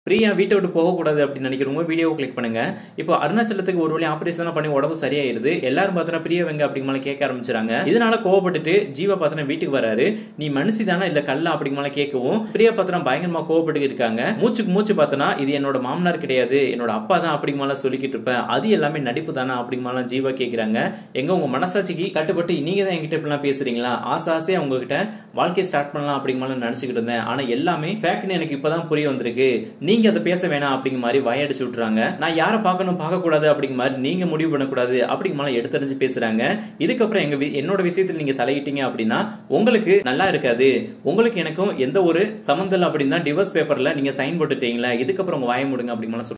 பிரியா வீட்டை விட்டு போகக்கூடாது அப்படின்னு நினைக்கிறவங்க வீடியோ கிளிக் பண்ணுங்க இப்போ அருணாச்சலத்துக்கு ஒரு வழி ஆபரேஷன் பண்ணி உடம்பு சரியாயிருது எல்லாரும் பார்த்தோன்னா பிரியா வெங்க அப்படிங்க கேட்க ஆரம்பிச்சாங்க இதனால கோவப்பட்டுட்டு ஜீவா பார்த்தோன்னா வீட்டுக்கு வராரு நீ மனுஷி தானே இல்ல கல்லா அப்படிங்க கேட்கவும் பிரியா பார்த்தோன்னா பயங்கரமா கோவப்பட்டு இருக்காங்க மூச்சுக்கு மூச்சு பார்த்தோன்னா இது என்னோட மாமனார் கிடையாது என்னோட அப்பா தான் அப்படிங்க சொல்லிக்கிட்டு இருப்பேன் அது எல்லாமே நடிப்பு தானே அப்படிங்க ஜீவா கேட்கிறாங்க எங்க உங்க மனசாட்சிக்கு கட்டுப்பட்டு நீங்க தான் என்கிட்ட இப்படிலாம் பேசுறீங்களா ஆசை ஆசையா உங்ககிட்ட வாழ்க்கையை ஸ்டார்ட் பண்ணலாம் அப்படிங்க நினைச்சுக்கிட்டு இருந்தேன் ஆனா எல்லாமே ஃபேக்ட்னு எனக்கு இப்பதான் புரிய வந்திருக்கு நீங்க அதை பேச வேணாம் அப்படிங்கிற மாதிரி வாயடிச்சு விட்டுறாங்க நான் யாரை பார்க்கணும் பார்க்க கூடாது அப்படிங்கிற மாதிரி நீங்க முடிவு பண்ணக்கூடாது அப்படிங்கிற மாதிரி எடுத்தறிஞ்சு பேசுறாங்க இதுக்கப்புறம் எங்க வி- என்னோட விஷயத்துல நீங்க தலையிட்டீங்க அப்படின்னா உங்களுக்கு நல்லா இருக்காது உங்களுக்கு எனக்கும் எந்த ஒரு சம்மந்தம் அப்படின்னு தான் டிவோர்ஸ் பேப்பர்ல நீங்க சைன் போட்டுட்டீங்களா இதுக்கப்புறம் உங்க வாய முடுங்க அப்படிங்கிற மாதிரி